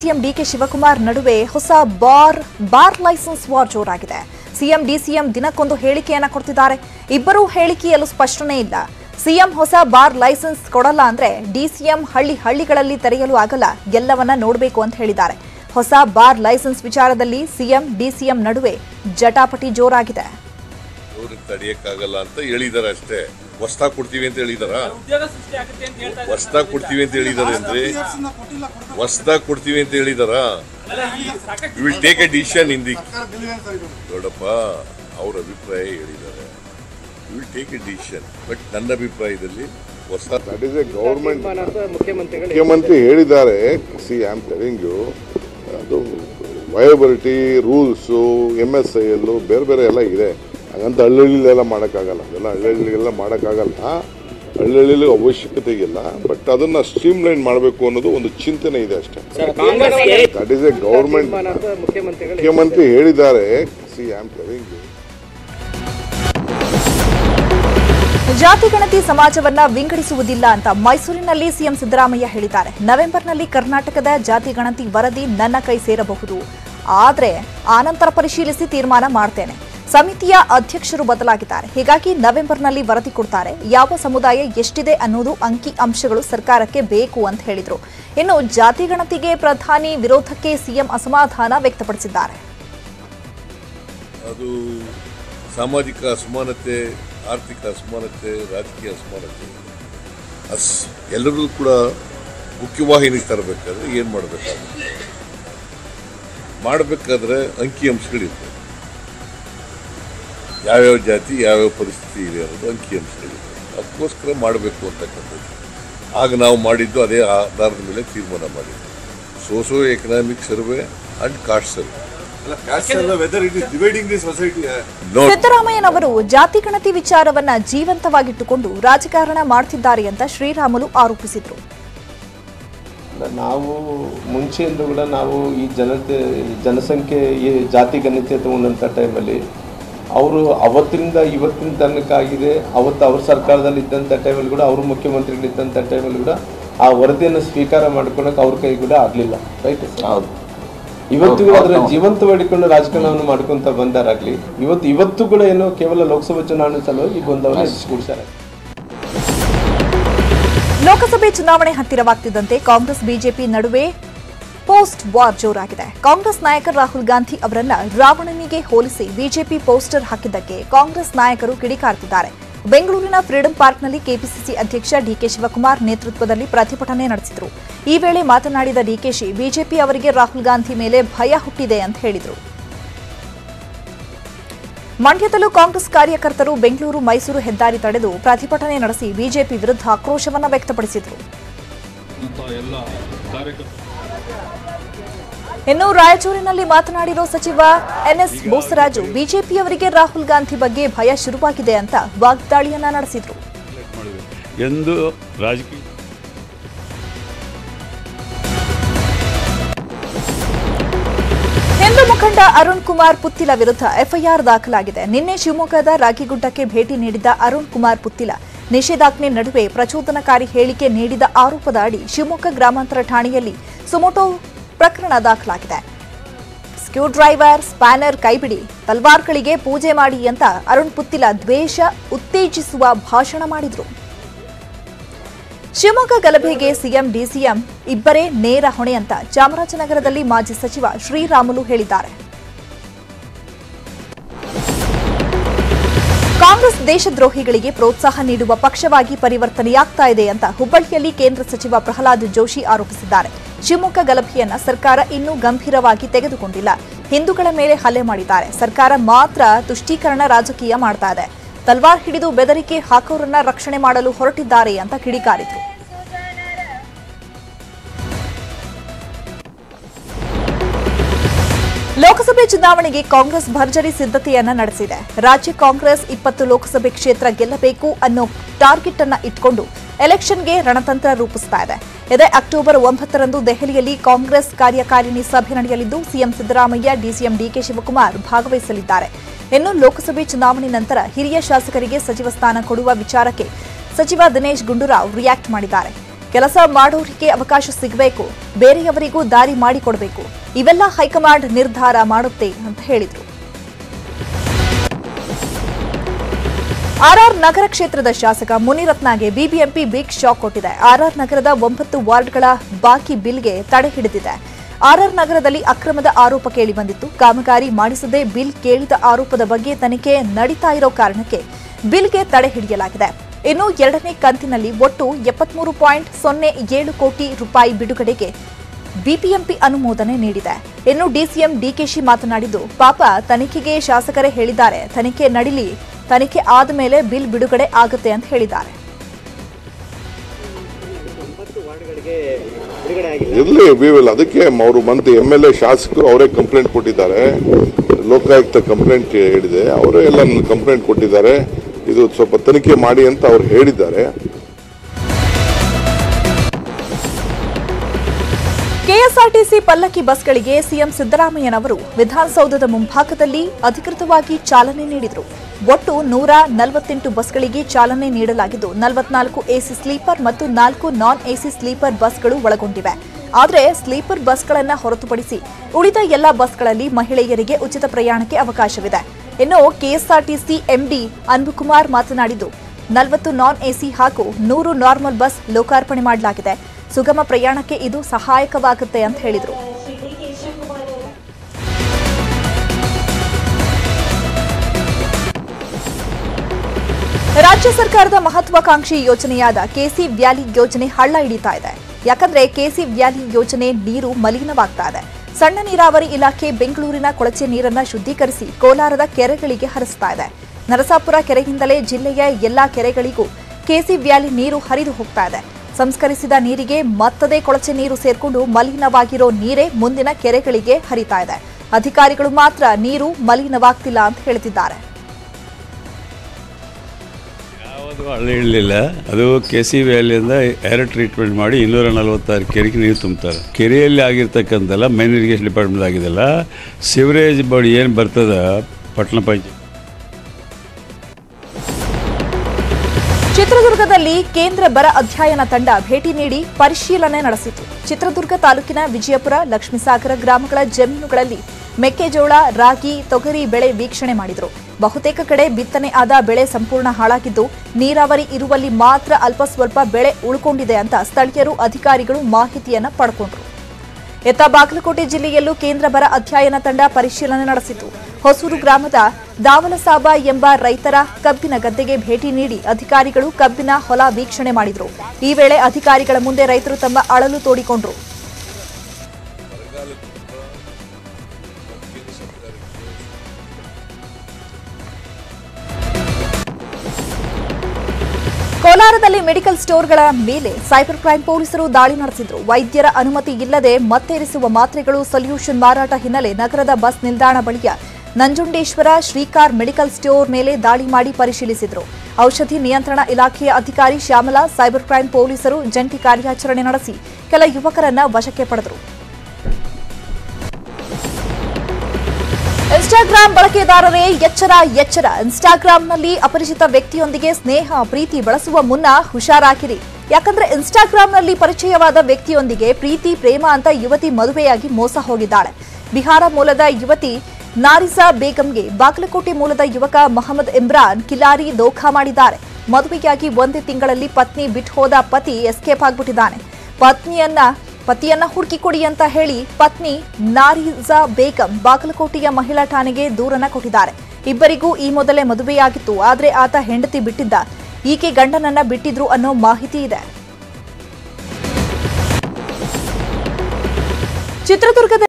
DCM D K Shivakumar ನಡುವೆ ಹೊಸ bar bar license war ಜೋರಾಗಿದೆ ಸಿಎಂ ಡಿಸಿಎಂ ದಿನಕ್ಕೊಂದು ಹೇಳಿಕೆಯನ್ನ ಕೊಡ್ತಿದ್ದಾರೆ ಇಬ್ಬರೂ ಹೇಳಿಕೆಯಲ್ಲೂ ಸ್ಪಷ್ಟನೆ ಇಲ್ಲ ಸಿಎಂ ಹೊಸ ಬಾರ್ ಲೈಸೆನ್ಸ್ ಕೊಡಲ್ಲ ಅಂದ್ರೆ ಡಿಸಿಎಂ ಹಳ್ಳಿ ಹಳ್ಳಿಗಳಲ್ಲಿ ತೆರೆಯಲು ಆಗಲ್ಲ ಎಲ್ಲವನ್ನ ನೋಡಬೇಕು ಅಂತ ಹೇಳಿದ್ದಾರೆ ಹೊಸ ಬಾರ್ ಲೈಸೆನ್ಸ್ ವಿಚಾರದಲ್ಲಿ ಸಿಎಂ ಡಿಸಿಎಂ ನಡುವೆ ಜಟಾಪಟಿ ಜೋರಾಗಿದೆ ಅವ್ರು ತಡೆಯಕ್ಕಾಗಲ್ಲ ಅಂತ ಹೇಳಿದಾರೆ ಅಷ್ಟೇ ಹೊಸ್ದಾಗ್ ಕೊಡ್ತೀವಿ ಅಂತ ಹೇಳಿದಾರ ಉದ್ಯೋಗ ಸೃಷ್ಟಿ ಆಗುತ್ತೆ ಅಂತ ಹೇಳ್ತಾ ಇದ್ದಾರೆ ಹೊಸ್ದಾಗ್ ಕೊಡ್ತೀವಿ ಅಂತ ಹೇಳಿದಾರೆ ಅಂದ್ರೆ ಹೊಸ್ದಾಗ್ ಕೊಡ್ತೀವಿ ಅಂತ ಹೇಳಿದಾರ ಅಲ್ಲ ಈ ಸಾಕಷ್ಟು will take a decision in the ನೋಡಪ್ಪ ಅವ್ರ ಅಭಿಪ್ರಾಯ ಹೇಳಿದ್ದಾರೆ will take a decision but ನನ್ನ ಅಭಿಪ್ರಾಯದಲ್ಲಿ ಹೊಸ ದಟ್ ಇಸ್ ಎ ಗೌರ್ಮೆಂಟ್ ಮುಖ್ಯಮಂತ್ರಿ ಹೇಳಿದ್ದಾರೆ see I am telling you ಅದು viability rules M S I L ಬೇರೆ ಬೇರೆ ಎಲ್ಲ ಇದೆ ಹಾಗಂತ ಹಳ್ಳಿಲೆಲ್ಲ ಮಾಡೋಕ್ಕಾಗಲ್ಲ ಅದೆಲ್ಲ ಹಳ್ಳಿಗಳಿಗೆಲ್ಲ ಮಾಡೋಕ್ಕಾಗಲ್ಲ ಹಳ್ಳಿಯಲ್ಲಿ ಅವಶ್ಯಕತೆ ಇಲ್ಲ ಬಟ್ ಅದನ್ನ ಸ್ಟ್ರೀಮ್ ಲೈನ್ ಮಾಡಬೇಕು ಅನ್ನೋದು ಒಂದು ಚಿಂತನೆ ಇದೆ ಅಷ್ಟೇ ದಟ್ ಇಸ್ ಎ ಗೌರ್ಮೆಂಟ್ ಮುಖ್ಯಮಂತ್ರಿ ಹೇಳಿದ್ದಾರೆ see I am telling you ಜಾತಿ ಗಣತಿ ಸಮಾಜವನ್ನ ವಿಂಗಡಿಸುವುದಿಲ್ಲ ಅಂತ ಮೈಸೂರಿನಲ್ಲಿ ಸಿಎಂ ಸಿದ್ದರಾಮಯ್ಯ ಹೇಳಿದ್ದಾರೆ ನವೆಂಬರ್ನಲ್ಲಿ ಕರ್ನಾಟಕದ ಜಾತಿ ಗಣತಿ ವರದಿ ನನ್ನ ಕೈ ಸೇರಬಹುದು ಆದರೆ ಆನಂತರ ಪರಿಶೀಲಿಸಿ ತೀರ್ಮಾನ ಮಾಡ್ತೇನೆ ಸಮಿತಿಯ ಅಧ್ಯಕ್ಷರು ಬದಲಾಗಿದ್ದಾರೆ ಹೀಗಾಗಿ ನವೆಂಬರ್ನಲ್ಲಿ ವರದಿ ಕೊಡ್ತಾರೆ ಯಾವ ಸಮುದಾಯ ಎಷ್ಟಿದೆ ಅನ್ನೋದು ಅಂಕಿ ಅಂಶಗಳು ಸರ್ಕಾರಕ್ಕೆ ಬೇಕು ಅಂತ ಹೇಳಿದ್ರು ಇನ್ನು ಜಾತಿ ಗಣತಿಗೆ ಪ್ರಧಾನಿ ವಿರೋಧಕ್ಕೆ ಸಿಎಂ ಅಸಮಾಧಾನ ವ್ಯಕ್ತಪಡಿಸಿದ್ದಾರೆ ಅದು ಸಾಮಾಜಿಕ ಅಸಮಾನತೆ ಆರ್ಥಿಕ ಅಸಮಾನತೆ ರಾಜಕೀಯ ಅಸಮಾನತೆ ಅಸ್ ಎಲ್ಲರೂ ಕೂಡ ಮುಖ್ಯವಾಹಿನಿಗೆ ತರಬೇಕಾದ್ರೆ ಏನು ಮಾಡಬೇಕಾಗುತ್ತೆ ಮಾಡಬೇಕಾದ್ರೆ ಅಂಕಿಅಂಶಗಳಿರ್ತವೆ ಯಾವ್ಯಾವ ಜಾತಿ ಯಾವ್ಯಾವ ಪರಿಸ್ಥಿತಿ ಇದೆ ಅನ್ನೋದು ಅಂಕಿಅಂಶಗಳಿದೆ ಅದಕ್ಕೋಸ್ಕರ ಮಾಡಬೇಕು ಅಂತಕ್ಕಂಥದ್ದು ಆಗ ನಾವು ಮಾಡಿದ್ದು ಅದೇ ಆಧಾರದ ಮೇಲೆ ತೀರ್ಮಾನ ಮಾಡಿದ್ದು socio economic survey and caste survey whether it is dividing the society. uh, ನೋಡಿ ಸಿದ್ದರಾಮಯ್ಯನವರು ಜಾತಿ ಗಣತಿ ವಿಚಾರವನ್ನ ಜೀವಂತವಾಗಿಟ್ಟುಕೊಂಡು ರಾಜಕಾರಣ ಮಾಡ್ತಿದ್ದಾರೆ ಅಂತ ಶ್ರೀರಾಮುಲು ಆರೋಪಿಸಿದ್ರು ನಾವು ಮುಂಚೆಯಿಂದ ಕೂಡ ನಾವು ಈ ಜನತೆ ಜನಸಂಖ್ಯೆ ಈ ಜಾತಿ ಗಣತಿ ತಗೊಂಡಂಥ ಟೈಮಲ್ಲಿ ಅವರು ಅವತ್ತಿನಿಂದ ಇವತ್ತಿನ ತನಕಾಗಿದೆ ಅವತ್ತು ಅವ್ರ ಸರ್ಕಾರದಲ್ಲಿ ಇದ್ದಂಥ ಟೈಮಲ್ಲಿ ಕೂಡ ಅವರು ಮುಖ್ಯಮಂತ್ರಿಗಳಿದ್ದಂಥ ಟೈಮಲ್ಲಿ ಕೂಡ ಆ ವರದಿಯನ್ನು ಸ್ವೀಕಾರ ಮಾಡ್ಕೊಳಕ್ಕೆ ಅವ್ರ ಕೈ ಕೂಡ ಆಗಲಿಲ್ಲ ರೈಟ್ ಹೌದು ಇವತ್ತು ಕೂಡ ಅದರ ಜೀವಂತ ಮಾಡಿಕೊಂಡು ರಾಜಕಾರಣವನ್ನು ಮಾಡ್ಕೊಂತ ಬಂದಾರಾಗ್ಲಿ ಇವತ್ತು ಇವತ್ತು ಕೂಡ ಏನು ಕೇವಲ ಲೋಕಸಭಾ ಚುನಾವಣೆ ಸಲುವಾಗಿ ಈ ಗೊಂದಲವನ್ನು ಕೂಡಿಸ್ತಾರೆ ಲೋಕಸಭೆ ಚುನಾವಣೆ ಹತ್ತಿರವಾಗ್ತಿದ್ದಂತೆ ಕಾಂಗ್ರೆಸ್ ಬಿಜೆಪಿ ನಡುವೆ ಪೋಸ್ಟ್ ವಾರ್ ಜೋರಾಗಿದೆ ಕಾಂಗ್ರೆಸ್ ನಾಯಕ ರಾಹುಲ್ ಗಾಂಧಿ ಅವರನ್ನ ರಾವಣನಿಗೆ ಹೋಲಿಸಿ ಬಿಜೆಪಿ ಪೋಸ್ಟರ್ ಹಾಕಿದ್ದಕ್ಕೆ ಕಾಂಗ್ರೆಸ್ ನಾಯಕರು ಕಿಡಿಕಾರ್ತಿದ್ದಾರೆ ಬೆಂಗಳೂರಿನ ಫ್ರೀಡಂ ಪಾರ್ಕ್ನಲ್ಲಿ ಕೆಪಿಸಿಸಿ ಅಧ್ಯಕ್ಷ ಡಿಕೆ ಶಿವಕುಮಾರ್ ನೇತೃತ್ವದಲ್ಲಿ ಪ್ರತಿಭಟನೆ ನಡೆಸಿದರು ಈ ವೇಳೆ ಮಾತನಾಡಿದ ಡಿಕೆಶಿ ಬಿಜೆಪಿ ಅವರಿಗೆ ರಾಹುಲ್ ಗಾಂಧಿ ಮೇಲೆ ಭಯ ಹುಟ್ಟಿದೆ ಅಂತ ಹೇಳಿದರು ಮಂಡ್ಯದಲ್ಲೂ ಕಾಂಗ್ರೆಸ್ ಕಾರ್ಯಕರ್ತರು ಬೆಂಗಳೂರು ಮೈಸೂರು ಹೆದ್ದಾರಿ ತಡೆದು ಪ್ರತಿಭಟನೆ ನಡೆಸಿ ಬಿಜೆಪಿ ವಿರುದ್ಧ ಆಕ್ರೋಶವನ್ನ ವ್ಯಕ್ತಪಡಿಸಿದರು ಇನ್ನು ರಾಯಚೂರಿನಲ್ಲಿ ಮಾತನಾಡಿರೋ ಸಚಿವ ಎನ್ಎಸ್ ಬೋಸರಾಜು ಬಿಜೆಪಿಯವರಿಗೆ ರಾಹುಲ್ ಗಾಂಧಿ ಬಗ್ಗೆ ಭಯ ಶುರುವಾಗಿದೆ ಅಂತ ವಾಗ್ದಾಳಿಯನ್ನ ನಡೆಸಿದ್ರು ಎಂದು ರಾಜಕೀಯ ಹಿಂದೂ ಮುಖಂಡ ಅರುಣ್ ಕುಮಾರ್ ಪುತ್ತಿಲ ವಿರುದ್ಧ ಎಫ್ಐಆರ್ ದಾಖಲಾಗಿದೆ ನಿನ್ನೆ ಶಿವಮೊಗ್ಗದ ರಾಗಿಗುಡ್ಡಕ್ಕೆ ಭೇಟಿ ನೀಡಿದ್ದ ಅರುಣ್ ಕುಮಾರ್ ಪುತ್ತಿಲ ನಿಷೇಧಾಜ್ಞೆ ನಡುವೆ ಪ್ರಚೋದನಕಾರಿ ಹೇಳಿಕೆ ನೀಡಿದ ಆರೋಪದ ಅಡಿ ಶಿವಮೊಗ್ಗ ಗ್ರಾಮಾಂತರ ಠಾಣೆಯಲ್ಲಿ ಸುಮೋಟೋ ಪ್ರಕರಣ ದಾಖಲಾಗಿದೆ ಸ್ಕ್ರೂ ಡ್ರೈವರ್ ಸ್ಪ್ಯಾನರ್ ಕೈಬಿಡಿ ತಲ್ವಾರ್ಗಳಿಗೆ ಪೂಜೆ ಮಾಡಿ ಅಂತ ಅರುಣ್ ಪುತ್ತಿಲ ದ್ವೇಷ ಉತ್ತೇಜಿಸುವ ಭಾಷಣ ಮಾಡಿದ್ರು ಶಿವಮೊಗ್ಗ ಗಲಭೆಗೆ ಸಿಎಂ ಡಿಸಿಎಂ ಇಬ್ಬರೇ ನೇರ ಹೊಣೆ ಅಂತ ಚಾಮರಾಜನಗರದಲ್ಲಿ ಮಾಜಿ ಸಚಿವ ಶ್ರೀರಾಮುಲು ಹೇಳಿದ್ದಾರೆ ಕಾಂಗ್ರೆಸ್ ದೇಶದ್ರೋಹಿಗಳಿಗೆ ಪ್ರೋತ್ಸಾಹ ನೀಡುವ ಪಕ್ಷವಾಗಿ ಪರಿವರ್ತನೆಯಾಗ್ತಾ ಇದೆ ಅಂತ ಹುಬ್ಬಳ್ಳಿಯಲ್ಲಿ ಕೇಂದ್ರ ಸಚಿವ ಪ್ರಹ್ಲಾದ್ ಜೋಶಿ ಆರೋಪಿಸಿದ್ದಾರೆ ಶಿವಮೊಗ್ಗ ಗಲಭೆಯನ್ನ ಸರ್ಕಾರ ಇನ್ನೂ ಗಂಭೀರವಾಗಿ ತೆಗೆದುಕೊಂಡಿಲ್ಲ ಹಿಂದೂಗಳ ಮೇಲೆ ಹಲ್ಲೆ ಮಾಡಿದ್ದಾರೆ ಸರ್ಕಾರ ಮಾತ್ರ ತುಷ್ಟೀಕರಣ ರಾಜಕೀಯ ಮಾಡ್ತಾ ಇದೆ ತಲ್ವಾರ್ ಹಿಡಿದು ಬೆದರಿಕೆ ಹಾಕೋರನ್ನ ರಕ್ಷಣೆ ಮಾಡಲು ಹೊರಟಿದ್ದಾರೆ ಅಂತ ಕಿಡಿಕಾರಿದ್ರು ಲೋಕಸಭೆ ಚುನಾವಣೆಗೆ ಕಾಂಗ್ರೆಸ್ ಭರ್ಜರಿ ಸಿದ್ಧತೆಯನ್ನ ನಡೆಸಿದೆ ರಾಜ್ಯ ಕಾಂಗ್ರೆಸ್ ಇಪ್ಪತ್ತು ಲೋಕಸಭೆ ಕ್ಷೇತ್ರ ಗೆಲ್ಲಬೇಕು ಅನ್ನೋ ಟಾರ್ಗೆಟ್ ಅನ್ನ ಇಟ್ಕೊಂಡು ಎಲೆಕ್ಷನ್ಗೆ ರಣತಂತ್ರ ರೂಪಿಸ್ತಾ ಇದೆ ಇದೇ ಅಕ್ಟೋಬರ್ ಒಂಬತ್ತರಂದು ದೆಹಲಿಯಲ್ಲಿ ಕಾಂಗ್ರೆಸ್ ಕಾರ್ಯಕಾರಿಣಿ ಸಭೆ ನಡೆಯಲಿದ್ದು C M Siddaramaiah D C M D K Shivakumar ಭಾಗವಹಿಸಲಿದ್ದಾರೆ ಇನ್ನು ಲೋಕಸಭೆ ಚುನಾವಣೆ ನಂತರ ಹಿರಿಯ ಶಾಸಕರಿಗೆ ಸಚಿವ ಸ್ಥಾನ ಕೊಡುವ ವಿಚಾರಕ್ಕೆ ಸಚಿವ ದಿನೇಶ್ ಗುಂಡೂರಾವ್ ರಿಯಾಕ್ಟ್ ಮಾಡಿದ್ದಾರೆ ಕೆಲಸ ಮಾಡೋರಿಗೆ ಅವಕಾಶ ಸಿಗಬೇಕು ಬೇರೆಯವರಿಗೂ ದಾರಿ ಮಾಡಿಕೊಡಬೇಕು ಇವೆಲ್ಲ ಹೈಕಮಾಂಡ್ ನಿರ್ಧಾರ ಮಾಡುತ್ತೆ ಅಂತ ಹೇಳಿದ್ರು ಆರ್ಆರ್ ನಗರ ಕ್ಷೇತ್ರದ ಶಾಸಕ ಮುನಿರತ್ನಗೆ ಬಿಬಿಎಂಪಿ ಬಿಗ್ ಶಾಕ್ ಕೊಟ್ಟಿದೆ ಆರ್ಆರ್ ನಗರದ ಒಂಬತ್ತು ವಾರ್ಡ್ಗಳ ಬಾಕಿ ಬಿಲ್ಗೆ ತಡೆ ಹಿಡಿದಿದೆ ಆರ್ಆರ್ ನಗರದಲ್ಲಿ ಅಕ್ರಮದ ಆರೋಪ ಕೇಳಿ ಬಂದಿತ್ತು ಕಾಮಗಾರಿ ಮಾಡಿಸದೆ ಬಿಲ್ ಕೇಳಿದ ಆರೋಪದ ಬಗ್ಗೆ ತನಿಖೆ ನಡೀತಾ ಇರೋ ಕಾರಣಕ್ಕೆ ಬಿಲ್ಗೆ ತಡೆ ಹಿಡಿಯಲಾಗಿದೆ ಇನ್ನು ಎರಡನೇ ಕಂತಿನಲ್ಲಿ ಒಟ್ಟು ಎಪ್ಪತ್ಮೂರು ಪಾಯಿಂಟ್ ಸೊನ್ನೆ ಏಳು ಕೋಟಿ ರೂಪಾಯಿ ಬಿಡುಗಡೆಗೆ ಬಿಬಿಎಂಪಿ ಅನುಮೋದನೆ ನೀಡಿದೆ ಇನ್ನು ಡಿಸಿಎಂ ಡಿಕೆಶಿ ಮಾತನಾಡಿದ್ದು ಪಾಪ ತನಿಖೆಗೆ ಶಾಸಕರೇ ಹೇಳಿದ್ದಾರೆ ತನಿಖೆ ನಡಿಲಿ ತನಿಖೆ ಆದ ಮೇಲೆ ಬಿಲ್ ಬಿಡುಗಡೆ ಆಗುತ್ತೆ ಅಂತ ಹೇಳಿದ್ದಾರೆ ಇರಲಿ ವಿ ವಿಲ್ ಅದಕ್ಕೆ ಅವರು ಮಂತ್ರಿ ಎಮ್ ಎಲ್ ಎ ಶಾಸಕರು ಅವರೇ ಕಂಪ್ಲೇಂಟ್ ಕೊಟ್ಟಿದ್ದಾರೆ ಲೋಕಾಯುಕ್ತ ಕಂಪ್ಲೇಂಟ್ ಹೇಳಿದೆ ಅವರೇ ಎಲ್ಲ ಕಂಪ್ಲೇಂಟ್ ಕೊಟ್ಟಿದ್ದಾರೆ ಇದು ಸ್ವಲ್ಪ ತನಿಖೆ ಮಾಡಿ ಅಂತ ಅವ್ರು ಹೇಳಿದ್ದಾರೆ ಕೆಎಸ್ಆರ್ಟಿಸಿ ಪಲ್ಲಕ್ಕಿ ಬಸ್ಗಳಿಗೆ ಸಿಎಂ ಸಿದ್ದರಾಮಯ್ಯನವರು ವಿಧಾನಸೌಧದ ಮುಂಭಾಗದಲ್ಲಿ ಅಧಿಕೃತವಾಗಿ ಚಾಲನೆ ನೀಡಿದರು ಒಟ್ಟು ನೂರ ನಲವತ್ತೆಂಟು ಬಸ್ಗಳಿಗೆ ಚಾಲನೆ ನೀಡಲಾಗಿದ್ದು ನಲವತ್ನಾಲ್ಕು ಎಸಿ ಸ್ಲೀಪರ್ ಮತ್ತು ನಾಲ್ಕು ನಾನ್ ಎಸಿ ಸ್ಲೀಪರ್ ಬಸ್ಗಳು ಒಳಗೊಂಡಿವೆ ಆದರೆ ಸ್ಲೀಪರ್ ಬಸ್ಗಳನ್ನು ಹೊರತುಪಡಿಸಿ ಉಳಿದ ಎಲ್ಲ ಬಸ್ಗಳಲ್ಲಿ ಮಹಿಳೆಯರಿಗೆ ಉಚಿತ ಪ್ರಯಾಣಕ್ಕೆ ಅವಕಾಶವಿದೆ ಇನ್ನು ಕೆಎಸ್ಆರ್ಟಿಸಿ ಎಂಡಿ ಅನ್ಬುಕುಮಾರ್ ಮಾತನಾಡಿದ್ದು ನಲವತ್ತು ನಾನ್ ಎಸಿ ಹಾಗೂ ನೂರು ನಾರ್ಮಲ್ ಬಸ್ ಲೋಕಾರ್ಪಣೆ ಮಾಡಲಾಗಿದೆ ಸುಗಮ ಪ್ರಯಾಣಕ್ಕೆ ಇದು ಸಹಾಯಕವಾಗುತ್ತೆ ಅಂತ ಹೇಳಿದರು ರಾಜ್ಯ ಸರ್ಕಾರದ ಮಹತ್ವಾಕಾಂಕ್ಷಿ ಯೋಜನೆಯಾದ ಕೆಸಿ ವ್ಯಾಲಿ ಯೋಜನೆ ಹಳ್ಳ ಹಿಡಿತಾ ಇದೆ ಯಾಕಂದ್ರೆ ಕೆಸಿ ವ್ಯಾಲಿ ಯೋಜನೆ ನೀರು ಮಲಿನವಾಗ್ತಾ ಇದೆ ಸಣ್ಣ ನೀರಾವರಿ ಇಲಾಖೆ ಬೆಂಗಳೂರಿನ ಕೊಳಚೆ ನೀರನ್ನ ಶುದ್ಧೀಕರಿಸಿ ಕೋಲಾರದ ಕೆರೆಗಳಿಗೆ ಹರಿಸ್ತಾ ಇದೆ ನರಸಾಪುರ ಕೆರೆಯಿಂದಲೇ ಜಿಲ್ಲೆಯ ಎಲ್ಲಾ ಕೆರೆಗಳಿಗೂ ಕೆಸಿ ವ್ಯಾಲಿ ನೀರು ಹರಿದು ಹೋಗ್ತಾ ಇದೆ ಸಂಸ್ಕರಿಸಿದ ನೀರಿಗೆ ಮತ್ತದೇ ಕೊಳಚೆ ನೀರು ಸೇರ್ಕೊಂಡು ಮಲಿನವಾಗಿರೋ ನೀರೇ ಮುಂದಿನ ಕೆರೆಗಳಿಗೆ ಹರಿತಾ ಇದೆ ಅಧಿಕಾರಿಗಳು ಮಾತ್ರ ನೀರು ಮಲಿನವಾಗ್ತಿಲ್ಲ ಅಂತ ಹೇಳ್ತಿದ್ದಾರೆ ಯಾವುದು ಹಳ್ಳಿ ಇರಲಿಲ್ಲ ಅದು ಕೆ ಸಿ ವ್ಯಾಲಿಯಿಂದ ಏರ್ ಟ್ರೀಟ್ಮೆಂಟ್ ಮಾಡಿ ಇನ್ನೂರ ನಲವತ್ತಾರು ಕೆರೆಗೆ ನೀರು ತುಂಬ್ತಾರೆ ಕೆರೆಯಲ್ಲಿ ಆಗಿರ್ತಕ್ಕಂಥಲ್ಲ ಮೈನ್ ಇರಿಗೇಷನ್ ಡಿಪಾರ್ಟ್ಮೆಂಟ್ ಆಗಿದೆಲ್ಲ ಸಿವರೇಜ್ ಬಾಡಿ ಏನು ಬರ್ತದ ಪಟ್ಟಣ ಪಂಚಾಯತ್ ಚಿತ್ರದುರ್ಗದಲ್ಲಿ ಕೇಂದ್ರ ಬರ ಅಧ್ಯಯನ ತಂಡ ಭೇಟಿ ನೀಡಿ ಪರಿಶೀಲನೆ ನಡೆಸಿತು ಚಿತ್ರದುರ್ಗ ತಾಲೂಕಿನ ವಿಜಯಪುರ ಲಕ್ಷ್ಮೀಸಾಗರ ಗ್ರಾಮಗಳ ಜಮೀನುಗಳಲ್ಲಿ ಮೆಕ್ಕೆಜೋಳ ರಾಗಿ ತೊಗರಿ ಬೆಳೆ ವೀಕ್ಷಣೆ ಮಾಡಿದರು ಬಹುತೇಕ ಕಡೆ ಬಿತ್ತನೆ ಆದ ಬೆಳೆ ಸಂಪೂರ್ಣ ಹಾಳಾಗಿದ್ದು ನೀರಾವರಿ ಇರುವಲ್ಲಿ ಮಾತ್ರ ಅಲ್ಪ ಸ್ವಲ್ಪ ಬೆಳೆ ಉಳ್ಕೊಂಡಿದೆ ಅಂತ ಸ್ಥಳೀಯರು ಅಧಿಕಾರಿಗಳು ಮಾಹಿತಿಯನ್ನ ಪಡ್ಕೊಂಡ್ರು ಎತ್ತ ಬಾಗಲಕೋಟೆ ಜಿಲ್ಲೆಯಲ್ಲೂ ಕೇಂದ್ರ ಬರ ಅಧ್ಯಯನ ತಂಡ ಪರಿಶೀಲನೆ ನಡೆಸಿತು ಹೊಸೂರು ಗ್ರಾಮದ ದಾವಲಸಾಬ ಎಂಬ ರೈತರ ಕಬ್ಬಿನ ಗದ್ದೆಗೆ ಭೇಟಿ ನೀಡಿ ಅಧಿಕಾರಿಗಳು ಕಬ್ಬಿನ ಹೊಲ ವೀಕ್ಷಣೆ ಮಾಡಿದರು ಈ ವೇಳೆ ಅಧಿಕಾರಿಗಳ ಮುಂದೆ ರೈತರು ತಮ್ಮ ಅಳಲು ತೋಡಿಕೊಂಡ್ರು ಕೋಲಾರದಲ್ಲಿ ಮೆಡಿಕಲ್ ಸ್ಟೋರ್ಗಳ ಮೇಲೆ ಸೈಬರ್ ಕ್ರೈಂ ಪೊಲೀಸರು ದಾಳಿ ನಡೆಸಿದ್ರು ವೈದ್ಯರ ಅನುಮತಿ ಇಲ್ಲದೆ ಮತ್ತೇರಿಸುವ ಮಾತ್ರೆಗಳು ಸೊಲ್ಯೂಷನ್ ಮಾರಾಟ ಹಿನ್ನೆಲೆ ನಗರದ ಬಸ್ ನಿಲ್ದಾಣ ಬಳಿಯ ನಂಜುಂಡೇಶ್ವರ ಶ್ರೀಕಾರ್ ಮೆಡಿಕಲ್ ಸ್ಟೋರ್ ಮೇಲೆ ದಾಳಿ ಮಾಡಿ ಪರಿಶೀಲಿಸಿದ್ರು ಔಷಧಿ ನಿಯಂತ್ರಣ ಇಲಾಖೆಯ ಅಧಿಕಾರಿ ಶ್ಯಾಮಲಾ ಸೈಬರ್ ಕ್ರೈಂ ಪೊಲೀಸರು ಜಂಟಿ ಕಾರ್ಯಾಚರಣೆ ನಡೆಸಿ ಕೆಲ ಯುವಕರನ್ನ ವಶಕ್ಕೆ ಪಡೆದರು ಇನ್ಸ್ಟಾಗ್ರಾಂ ಬಳಕೆದಾರರೇ ಎಚ್ಚರ ಎಚ್ಚರ ಇನ್ಸ್ಟಾಗ್ರಾಂನಲ್ಲಿ ಅಪರಿಚಿತ ವ್ಯಕ್ತಿಯೊಂದಿಗೆ ಸ್ನೇಹ ಪ್ರೀತಿ ಬಳಸುವ ಮುನ್ನ ಹುಷಾರಾಗಿರಿ ಯಾಕಂದ್ರೆ ಇನ್ಸ್ಟಾಗ್ರಾಂನಲ್ಲಿ ಪರಿಚಯವಾದ ವ್ಯಕ್ತಿಯೊಂದಿಗೆ ಪ್ರೀತಿ ಪ್ರೇಮ ಅಂತ ಯುವತಿ ಮದುವೆಯಾಗಿ ಮೋಸ ಹೋಗಿದ್ದಾಳೆ ಬಿಹಾರ ಮೂಲದ ಯುವತಿ ನಾರಿಸಾ ಬೇಗಂಗೆ ಬಾಗಲಕೋಟೆ ಮೂಲದ ಯುವಕ ಮೊಹಮ್ಮದ್ ಇಮ್ರಾನ್ ಕಿಲಾರಿ ದೋಖಾ ಮಾಡಿದ್ದಾರೆ ಮದುವೆಯಾಗಿ ಒಂದೇ ತಿಂಗಳಲ್ಲಿ ಪತ್ನಿ ಬಿಟ್ಟು ಹೋದ ಪತಿ ಎಸ್ಕೇಪ್ ಆಗ್ಬಿಟ್ಟಿದ್ದಾನೆ ಪತ್ನಿಯನ್ನ ಪತಿಯನ್ನ ಹುಡುಕಿ ಕೊಡಿ ಅಂತ ಹೇಳಿ ಪತ್ನಿ ನಾರಿಜಾ ಬೇಗಂ ಬಾಗಲಕೋಟೆಯ ಮಹಿಳಾ ಠಾಣೆಗೆ ದೂರನ್ನ ಕೊಟ್ಟಿದ್ದಾರೆ ಇಬ್ಬರಿಗೂ ಈ ಮೊದಲೇ ಮದುವೆಯಾಗಿತ್ತು ಆದ್ರೆ ಆತ ಹೆಂಡತಿ ಬಿಟ್ಟಿದ್ದ ಈಕೆ ಗಂಡನನ್ನ ಬಿಟ್ಟಿದ್ರು ಅನ್ನೋ ಮಾಹಿತಿ ಇದೆ ಚಿತ್ರದುರ್ಗದ